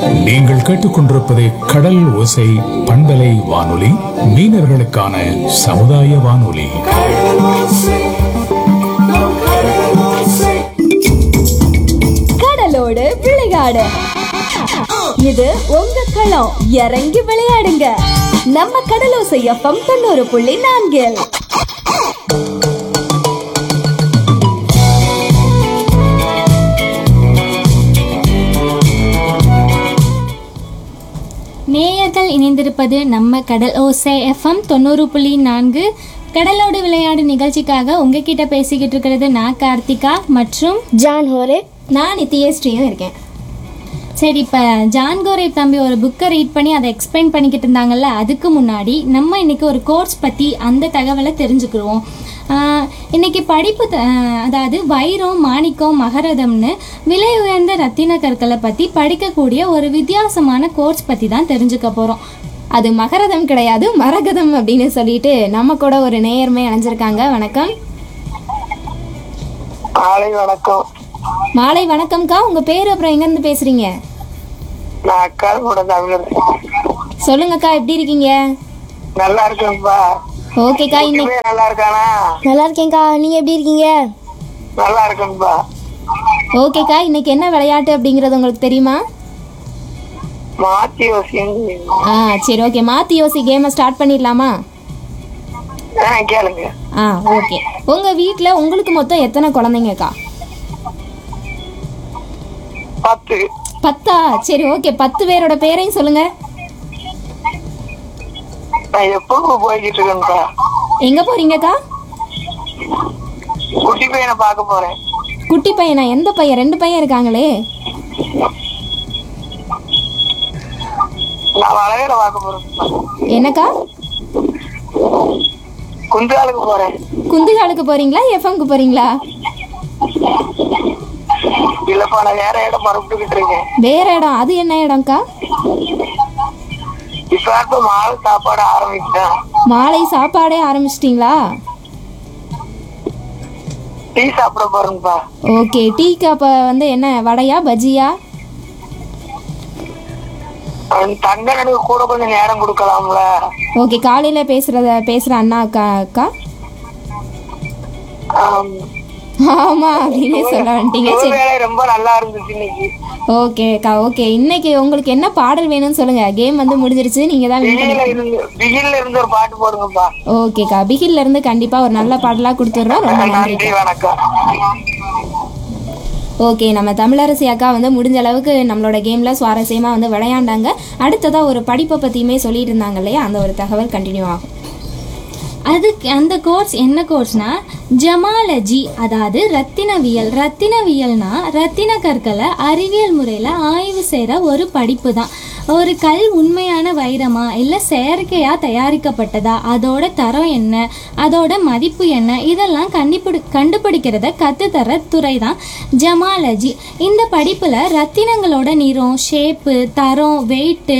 நீங்கள் கேட்டுக்கொண்டிருப்பது கடல் ஓசை பண்பலை வானொலி மீனவர்களுக்கான சமுதாய வானொலி கடலோடு விளையாடு இது உங்க களம் இறங்கி விளையாடுங்க நம்ம கடலோசை எஃப்எம் தொண்ணூறு புள்ளி நான்கில் நேயர்கள் இணைந்திருப்பது நம்ம கடல் ஓசை எஃப்எம் தொண்ணூறு புள்ளி நான்கு கடலோடு விளையாடு நிகழ்ச்சிக்காக உங்ககிட்ட பேசிக்கிட்டு இருக்கிறது நான் கார்த்திகா மற்றும் ஜான் ஹோரே நான் நித்யஸ்ரீயும் இருக்கேன் சரி இப்போ ஜான் கோரே தம்பி ஒரு புக்கை ரீட் பண்ணி அதை எக்ஸ்பிளைன் பண்ணிக்கிட்டு இருந்தாங்கல்ல அதுக்கு முன்னாடி நம்ம இன்னைக்கு ஒரு கோர்ஸ் பற்றி அந்த தகவலை தெரிஞ்சுக்கிடுவோம் ஆஹ் இன்னைக்கு படிப்பு த- ஆஹ் அதாவது வைரம் மாணிக்கம் மகரதம்னு விலை உயர்ந்த ரத்தின கற்களை பற்றி படிக்கக்கூடிய ஒரு வித்தியாசமான கோர்ஸ் பற்றி தான் தெரிஞ்சுக்க போகிறோம் அது மகரதம் கிடையாது மரகதம் அப்படின்னு சொல்லிட்டு நம்ம கூட ஒரு நேயர்மை அணைஞ்சிருக்காங்க வணக்கம் காலை வணக்கம் மாலை வணக்கம்க்கா உங்க பேர் அப்புறம் எங்க இருந்து பேசுறீங்க நான் அக்கா கூட தமிழர் சொல்லுங்கக்கா எப்படி இருக்கீங்க நல்லா இருக்கேன்ப்பா ஓகேக்கா இன்னைக்கு இவன் நல்லா இருக்கானா நல்லா இருக்கேன்க்கா நீங்க எப்படி இருக்கீங்க நல்லா இருக்கேன்ப்பா ஓகேக்கா இன்னைக்கு என்ன விளையாட்டு அப்படிங்கிறது உங்களுக்கு தெரியுமா மாத்தி யோசியும் ஆ சரி ஓகே மாத்தி யோசி கேமை ஸ்டார்ட் பண்ணிடலாமா ஆ கேளுங்க ஆ ஓகே உங்க வீட்ல உங்களுக்கு மொத்தம் எத்தனை குழந்தைங்கக்கா பத்து பத்தா சரி ஓகே பத்து பேரோட பேரையும் சொல்லுங்க நான் எப்போ போய்கிட்டு இருக்கேன்ப்பா எங்க போறீங்கக்கா குட்டி பையனை பார்க்க போறேன் குட்டி பையனா எந்த பையன் ரெண்டு பையன் இருக்காங்களே நான் வளவேல பார்க்க போறேன்ப்பா என்னக்கா குந்தாளுக்கு போறேன் குந்துகாலுக்கு போறீங்களா எஃப்எம்க்கு போறீங்களா இல்லப்பா நான் வேற இடம் மறுபடிக்கிட்டு இருக்கேன் வேற இடம் அது என்ன இடம்க்கா இப்ப இப்ப மாலை சாப்பாடு ஆரம்பிச்சிட்டேன் மாலை சாப்பாடே ஆரம்பிச்சிட்டிங்களா டீ சாப்பிட போறேன்ப்பா ஓகே டீக்கு அப்போ வந்து என்ன வடையா பஜ்ஜியா அவன் தங்கனுக்கு கூட கொஞ்சம் நேரம் கொடுக்கலாம்ல ஓகே காலையில் பேசுகிறத பேசுகிற அண்ணா அக்கா அக்கா ஆம். ஆமாம் அப்படின்னே சொல்ல வந்துட்டீங்க ஒரு சரி வேலை ரொம்ப நல்லா இருந்துச்சு இன்னைக்கு ஓகே அக்கா ஓகே இன்னைக்கு உங்களுக்கு என்ன பாடல் வேணும்னு சொல்லுங்கள் கேம் வந்து முடிஞ்சிருச்சு நீங்கள் தான் win பிகில்ல பண்ணி இருந்து பிகில்ல இருந்து ஒரு பாட்டு போடுங்கப்பா ஓகேக்கா பிகில்ல இருந்து கண்டிப்பாக ஒரு நல்ல பாடலாக கொடுத்துட்றோம் ரொம்ப நன்றி நன்றி வணக்கம் ஓகே நம்ம தமிழரசி அக்கா வந்து முடிஞ்ச அளவுக்கு நம்மளோட கேமில் சுவாரஸ்யமாக வந்து விளையாண்டாங்க அடுத்ததாக ஒரு படிப்பை பற்றியுமே சொல்லிட்டு இருந்தாங்க இல்லையா அந்த ஒரு தகவல் கண்டினியூ ஆகும் அதுக்கு அந்த கோர்ஸ் என்ன கோர்ஸ்னா ஜமாலஜி அதாவது ரத்தினவியல் ரத்தினவியல்னா ரத்தின கற்களை அறிவியல் முறையில் ஆய்வு செய்கிற ஒரு படிப்பு தான் ஒரு கல் உண்மையான வைரமா இல்லை செயற்கையாக தயாரிக்கப்பட்டதா அதோட தரம் என்ன அதோட மதிப்பு என்ன இதெல்லாம் கண்டுபிடி கண்டுபிடிக்கிறத கற்றுத்தர துறை தான் ஜமாலஜி இந்த படிப்பில் ரத்தினங்களோட நிறம் ஷேப்பு தரம் வெயிட்டு